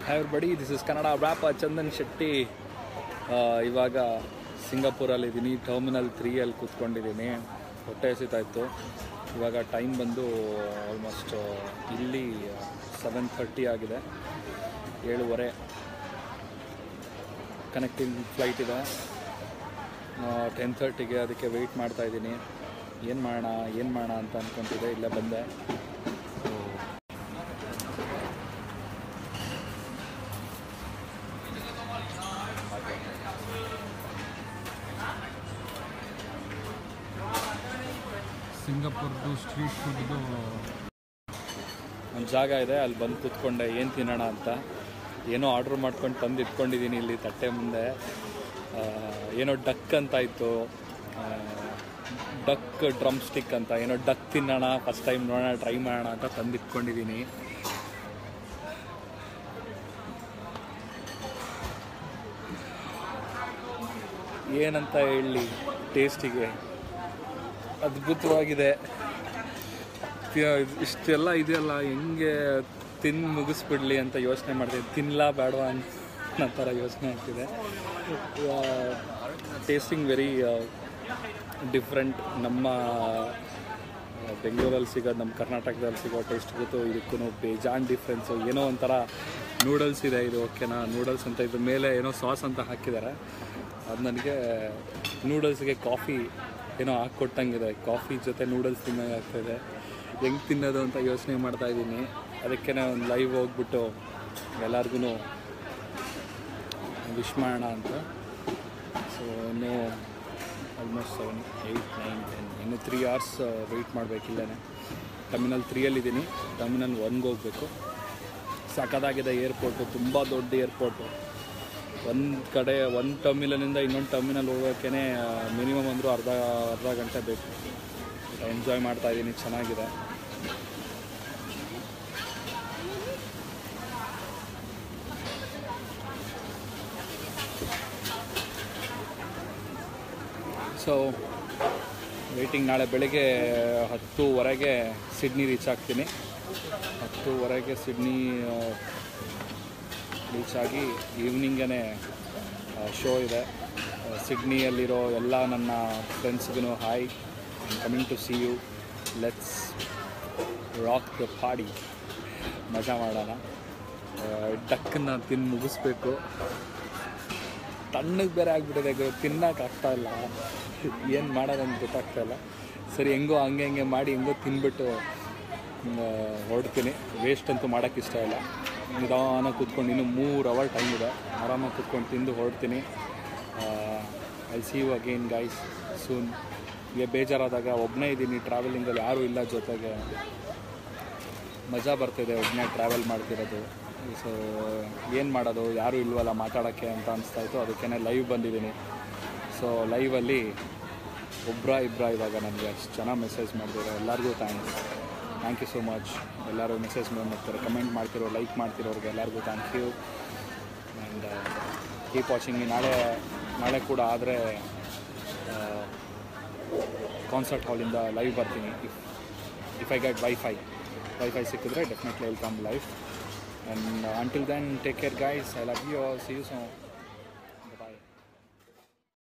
hi buddy this is Kannada ವ್ಯಾಪ ಚಂದನ್ ಶೆಟ್ಟಿ ಆ, ಇವಾಗ ಸಿಂಗಾಪುರಲ್ಲಿದ್ದೀನಿ ಟರ್ಮಿನಲ್ ತ್ರೀಯಲ್ಲಿ ಕೂತ್ಕೊಂಡಿದ್ದೀನಿ ಹೊಟ್ಟೆ ಹಸಿತಾ ಇತ್ತು ಇವಾಗ ಟೈಮ್ ಬಂದು ಆಲ್ಮೋಸ್ಟ್ ಇಲ್ಲಿ ಸೆವೆನ್ ಥರ್ಟಿ ಆಗಿದೆ ಏಳುವರೆ ಕನೆಕ್ಟಿಂಗ್ ಫ್ಲೈಟ್ ಇದೆ ಟೆನ್ ಥರ್ಟಿಗೆ ಅದಕ್ಕೆ ವೆಯ್ಟ್ ಮಾಡ್ತಾ ಇದ್ದೀನಿ ಏನು ಮಾಡೋಣ ಏನು ಮಾಡೋಣ ಅಂತ ಅಂದ್ಕೊಂತಿದ್ದೆ ಇಲ್ಲೇ ಬಂದೆ So, ಸಿಂಗಾಪುರ್ದು ಸ್ಟ್ರೀಟ್ ಫುಡ್ದು ಒಂದು ಜಾಗ ಇದೆ ಅಲ್ಲಿ ಬಂದು ಕೂತ್ಕೊಂಡೆ ಏನು ತಿನ್ನೋಣ ಅಂತ ಏನೋ ಆರ್ಡ್ರ್ ಮಾಡ್ಕೊಂಡು ತಂದು ಇಟ್ಕೊಂಡಿದ್ದೀನಿ ಇಲ್ಲಿ ತಟ್ಟೆ ಮುಂದೆ ಆ, ಏನೋ ಡಕ್ ಅಂತ ಇತ್ತು ಡಕ್ ಡ್ರಮ್ ಸ್ಟಿಕ್ ಅಂತ ಏನೋ ಡಕ್ ತಿನ್ನೋಣ ಫಸ್ಟ್ ಟೈಮ್ ನೋಡೋಣ ಟ್ರೈ ಮಾಡೋಣ ಅಂತ ತಂದು ಇಟ್ಕೊಂಡಿದ್ದೀನಿ ಏನಂತ ಹೇಳಿ ಟೇಸ್ಟಿಗೆ ಅದ್ಭುತವಾಗಿದೆ ತಿ- ಇಷ್ಟೆಲ್ಲ ಇದೆಯಲ್ಲ ಹೆಂಗೆ ತಿಂದು ಮುಗಿಸ್ಬಿಡ್ಲಿ ಅಂತ ಯೋಚನೆ ಮಾಡ್ತೀನಿ ತಿನ್ನಲಾ ಬೇಡವಾ ಅಂತ ಅನ್ನೋ ಥರ ಯೋಚನೆ ಆಗ್ತಿದೆ ಟೇಸ್ಟಿಂಗ್ ವೆರಿ ಡಿಫ್ರೆಂಟ್ ನಮ್ಮ ಆ, ಬೆಂಗಳೂರಲ್ಲಿ ಸಿಗೋದು ನಮ್ಮ ಕರ್ನಾಟಕದಲ್ಲಿ ಸಿಗೋ ಟೇಸ್ಟ್ ಗೊತ್ತು ಇದಕ್ಕೂ ಬೇಜಾನ್ ಡಿಫ್ರೆನ್ಸು ಏನೋ ಒಂಥರ ನೂಡಲ್ಸ್ ಇದೆ ಇದು ಓಕೆನಾ ನೂಡಲ್ಸ್ ಅಂತ ಇದ್ರ ಮೇಲೆ ಏನೋ ಸಾಸ್ ಅಂತ ಹಾಕಿದ್ದಾರೆ ಅದು ನನಗೆ ನೂಡಲ್ಸ್ಗೆ ಕಾಫಿ ಏನೋ ಹಾಕ್ಕೊಟ್ಟಂಗಿದೆ ಕಾಫಿ ಜೊತೆ ನೂಡಲ್ಸ್ ತಿನ್ನೋಂಗೆ ಆಗ್ತಾಯಿದೆ ಹೆಂಗೆ ತಿನ್ನೋದು ಅಂತ ಯೋಚನೆ ಮಾಡ್ತಾ ಇದ್ದೀನಿ ಅದಕ್ಕೆ ಒಂದು ಲೈವ್ ಹೋಗ್ಬಿಟ್ಟು ಎಲ್ಲರಿಗೂ ವಿಶ್ ಮಾಡೋಣ ಅಂತ ಸೊ ಇನ್ನು almost seven eight nine ten ಇನ್ನು ತ್ರೀ ಅವರ್ಸ್ ವೆಯ್ಟ್ ಮಾಡಬೇಕಿಲ್ಲೇ ಟರ್ಮಿನಲ್ ತ್ರೀಯಲ್ಲಿದ್ದೀನಿ ಟರ್ಮಿನಲ್ ಒನ್ಗೆ ಹೋಗಬೇಕು ಸಖತ್ತಾಗಿದೆ ಏರ್ಪೋರ್ಟು ತುಂಬ ದೊಡ್ಡ ಏರ್ಪೋರ್ಟು ಒಂದು ಕಡೆ ಒಂದು ಟರ್ಮಿನಲಿಂದ ಇನ್ನೊಂದು ಟರ್ಮಿನಲ್ ಹೋಗೋಕ್ಕೇ ಮಿನಿಮಮ್ ಅಂದರೂ ಅರ್ಧ ಅರ್ಧ ಗಂಟೆ ಬೇಕು ಎಂಜಾಯ್ ಮಾಡ್ತಾ ಇದ್ದೀನಿ ಚೆನ್ನಾಗಿದೆ ಸೊ ವೇಟಿಂಗ್ ನಾಳೆ ಬೆಳಗ್ಗೆ ಹತ್ತುವರೆಗೆ ಸಿಡ್ನಿ ರೀಚ್ ಆಗ್ತೀನಿ ಹತ್ತುವರೆಗೆ ಸಿಡ್ನಿ ರೀಚ್ ಆಗಿ ಈವ್ನಿಂಗೇ ಶೋ ಇದೆ ಆ, ಸಿಡ್ನಿಯಲ್ಲಿರೋ ಎಲ್ಲ ನನ್ನ ಫ್ರೆಂಡ್ಸ್ಗೂ hi coming to see you let's rock the party ಮಜಾ ಮಾಡೋಣ ಡಕ್ಕನ್ನು ತಿಂದು ಮುಗಿಸ್ಬೇಕು ತಣ್ಣಗೆ ಬೇರೆ ಆಗಿಬಿಟ್ಟಿದೆ ತಿನ್ನಕ್ಕೆ ಆಗ್ತಾ ಇಲ್ಲ ಏನು ಮಾಡೋದಂತ ಗೊತ್ತಾಗ್ತಾ ಇಲ್ಲ ಸರಿ ಹೆಂಗೋ ಹಂಗೆ ಹಂಗೆ ಮಾಡಿ ಹೆಂಗೋ ತಿನ್ಬಿಟ್ಟು ಆ, ಹೊರಡ್ತೀನಿ ವೇಸ್ಟ್ ಅಂತೂ ಮಾಡೋಕ್ಕೆ ಇಷ್ಟ ಇಲ್ಲ ನಿಧಾನ ಕೂತ್ಕೊಂಡು ಇನ್ನೂ ಮೂರು ಅವರ್ ಟೈಮ್ ಇದೆ ಆರಾಮಾಗಿ ಕೂತ್ಕೊಂಡು ತಿಂದು ಹೊರಡ್ತೀನಿ I see you again guys soon ಈಗ ಬೇಜಾರಾದಾಗ ಒಬ್ಬನೇ ಇದ್ದೀನಿ ಟ್ರಾವೆಲಿಂಗಲ್ಲಿ ಯಾರೂ ಇಲ್ಲ ಜೊತೆಗೆ ಮಜಾ ಬರ್ತಿದೆ ಒಬ್ಬನೇ ಟ್ರಾವೆಲ್ ಮಾಡ್ತಿರೋದು ಸೊ ಏನು ಮಾಡೋದು ಯಾರೂ ಇಲ್ವಲ್ಲ ಮಾತಾಡೋಕ್ಕೆ ಅಂತ ಅನಿಸ್ತಾ ಇತ್ತು ಅದಕ್ಕೇ ಲೈವ್ ಬಂದಿದ್ದೀನಿ ಸೊ ಲೈವಲ್ಲಿ ಒಬ್ಬರ ಇಬ್ಬರ ಇವಾಗ ನನಗೆ ಅಷ್ಟು ಚೆನ್ನಾಗಿ ಮೆಸೇಜ್ ಮಾಡಿದ್ರು ಎಲ್ಲರಿಗೂ thanks thank you so much ಎಲ್ಲರೂ ಮೆಸೇಜ್ ಮಾಡ್ತಾರೆ ಕಮೆಂಟ್ ಮಾಡ್ತಿರೋ ಲೈಕ್ ಮಾಡ್ತಿರೋರಿಗೆ ಎಲ್ಲರಿಗೂ thank you and keep watching ನಾಳೆ ನಾಳೆ ಕೂಡ ಆದರೆ ಕಾನ್ಸರ್ಟ್ ಹಾಲಿಂದ ಲೈವ್ ಬರ್ತೀನಿ if if I get wifi wifi ಸಿಕ್ಕಿದ್ರೆ definitely will come live and until then take care guys I love you all see you so